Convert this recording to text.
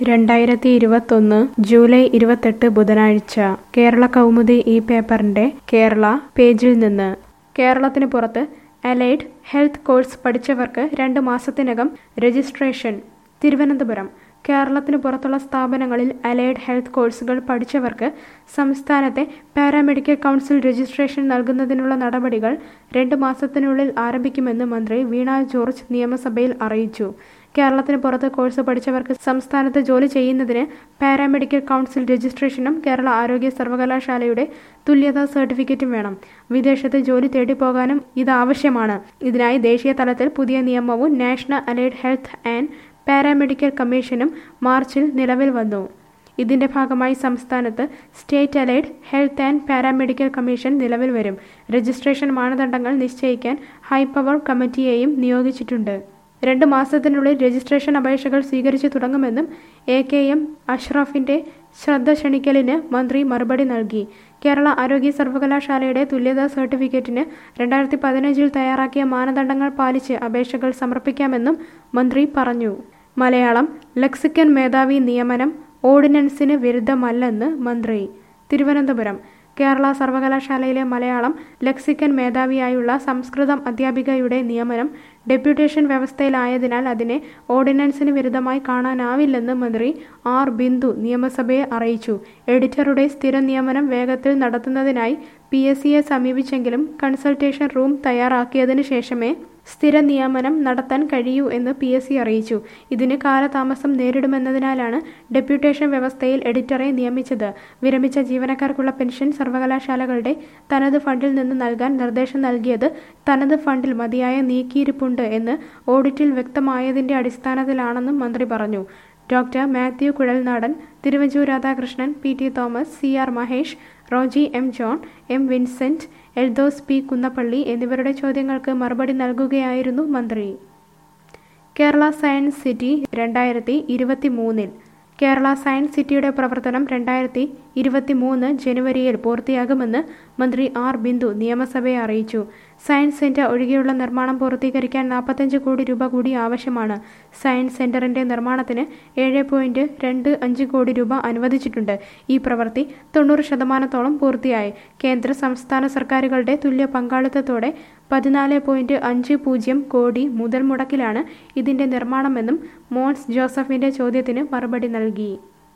രണ്ടായിരത്തി ഇരുപത്തൊന്ന് ജൂലൈ ഇരുപത്തെട്ട് ബുധനാഴ്ച കേരള കൗമുദി ഈ പേപ്പറിന്റെ കേരള പേജിൽ നിന്ന് കേരളത്തിന് പുറത്ത് അലൈഡ് ഹെൽത്ത് കോഴ്സ് പഠിച്ചവർക്ക് രണ്ട് മാസത്തിനകം രജിസ്ട്രേഷൻ തിരുവനന്തപുരം കേരളത്തിന് പുറത്തുള്ള സ്ഥാപനങ്ങളിൽ അലൈഡ് ഹെൽത്ത് കോഴ്സുകൾ പഠിച്ചവർക്ക് സംസ്ഥാനത്തെ പാരാമെഡിക്കൽ കൗൺസിൽ രജിസ്ട്രേഷൻ നൽകുന്നതിനുള്ള നടപടികൾ രണ്ട് മാസത്തിനുള്ളിൽ ആരംഭിക്കുമെന്ന് മന്ത്രി വീണ ജോർജ് നിയമസഭയിൽ അറിയിച്ചു കേരളത്തിന് പുറത്ത് കോഴ്സ് പഠിച്ചവർക്ക് സംസ്ഥാനത്ത് ജോലി ചെയ്യുന്നതിന് പാരാമെഡിക്കൽ കൗൺസിൽ രജിസ്ട്രേഷനും കേരള ആരോഗ്യ സർവകലാശാലയുടെ തുല്യതാ സർട്ടിഫിക്കറ്റും വേണം വിദേശത്ത് ജോലി തേടി പോകാനും ഇത് ആവശ്യമാണ് ഇതിനായി ദേശീയ തലത്തിൽ പുതിയ നിയമവും national allied health and paramedical കമ്മീഷനും മാർച്ചിൽ നിലവിൽ വന്നു ഇതിന്റെ ഭാഗമായി സംസ്ഥാനത്ത് state allied health and paramedical commission നിലവിൽ വരും രജിസ്ട്രേഷൻ മാനദണ്ഡങ്ങൾ നിശ്ചയിക്കാൻ ഹൈപവർ കമ്മിറ്റിയെയും നിയോഗിച്ചിട്ടുണ്ട് രണ്ട് മാസത്തിനുള്ളിൽ രജിസ്ട്രേഷൻ അപേക്ഷകൾ സ്വീകരിച്ചു തുടങ്ങുമെന്നും എ കെ എം അഷ്റഫിന്റെ ശ്രദ്ധ ക്ഷണിക്കലിന് മന്ത്രി മറുപടി നൽകി കേരള ആരോഗ്യ സർവകലാശാലയുടെ തുല്യതാ സർട്ടിഫിക്കറ്റിന് രണ്ടായിരത്തി പതിനഞ്ചിൽ തയ്യാറാക്കിയ മാനദണ്ഡങ്ങൾ പാലിച്ച് അപേക്ഷകൾ സമർപ്പിക്കാമെന്നും മന്ത്രി പറഞ്ഞു മലയാളം ലക്സിക്കൻ മേധാവി നിയമനം ഓർഡിനൻസിന് വിരുദ്ധമല്ലെന്ന് മന്ത്രി തിരുവനന്തപുരം കേരള സർവകലാശാലയിലെ മലയാളം ലക്സിക്കൻ മേധാവിയായുള്ള സംസ്കൃതം അധ്യാപികയുടെ നിയമനം ഡെപ്യൂട്ടേഷൻ വ്യവസ്ഥയിലായതിനാൽ അതിനെ ഓർഡിനൻസിന് വിരുദ്ധമായി കാണാനാവില്ലെന്ന് മന്ത്രി ആർ ബിന്ദു നിയമസഭയെ അറിയിച്ചു എഡിറ്ററുടെ സ്ഥിര നിയമനം വേഗത്തിൽ നടത്തുന്നതിനായി പി എസ് സിയെ സമീപിച്ചെങ്കിലും കൺസൾട്ടേഷൻ റൂം തയ്യാറാക്കിയതിനു ശേഷമേ സ്ഥിര നിയമനം നടത്താൻ കഴിയൂ എന്ന് പി എസ് സി അറിയിച്ചു ഇതിന് കാലതാമസം നേരിടുമെന്നതിനാലാണ് ഡെപ്യൂട്ടേഷൻ വ്യവസ്ഥയിൽ എഡിറ്ററെ നിയമിച്ചത് വിരമിച്ച ജീവനക്കാർക്കുള്ള പെൻഷൻ സർവകലാശാലകളുടെ തനത് ഫണ്ടിൽ നിന്ന് നൽകാൻ നിർദ്ദേശം നൽകിയത് തനത് ഫണ്ടിൽ മതിയായ നീക്കിയിരിപ്പുണ്ട് എന്ന് ഓഡിറ്റിൽ വ്യക്തമായതിന്റെ അടിസ്ഥാനത്തിലാണെന്നും മന്ത്രി പറഞ്ഞു doctor Mathew Kuzhalnadan Thiruvanchoor Radhakrishnan P T Thomas C R Mahesh Roji M John M Vincent Eldhose P Kunnappilly എന്നിവരുടെ ചോദ്യങ്ങൾക്ക് മറുപടി നൽകുകയായിരുന്നു മന്ത്രി കേരള സയൻസ് സിറ്റി രണ്ടായിരത്തി ഇരുപത്തി മൂന്നിൽ കേരള സയൻസ് സിറ്റിയുടെ പ്രവർത്തനം രണ്ടായിരത്തി ഇരുപത്തി മൂന്ന് ജനുവരിയിൽ പൂർത്തിയാകുമെന്ന് മന്ത്രി ആർ ബിന്ദു നിയമസഭയെ അറിയിച്ചു സയൻസ് സെന്റർ ഒഴികെയുള്ള നിർമ്മാണം പൂർത്തീകരിക്കാൻ നാൽപ്പത്തഞ്ച് കോടി രൂപ കൂടി ആവശ്യമാണ് സയൻസ് സെന്ററിന്റെ നിർമ്മാണത്തിന് ഏഴ് പോയിന്റ് രണ്ട് അഞ്ച് കോടി രൂപ അനുവദിച്ചിട്ടുണ്ട് ഈ പ്രവൃത്തി തൊണ്ണൂറ് ശതമാനത്തോളം പൂർത്തിയായി കേന്ദ്ര സംസ്ഥാന സർക്കാരുകളുടെ തുല്യ പങ്കാളിത്തത്തോടെ പതിനാല് പോയിന്റ് അഞ്ച് പൂജ്യം കോടി മുതൽ മുടക്കിലാണ് ഇതിന്റെ നിർമ്മാണമെന്നും മോൻസ് ജോസഫിന്റെ ചോദ്യത്തിന് മറുപടി നൽകി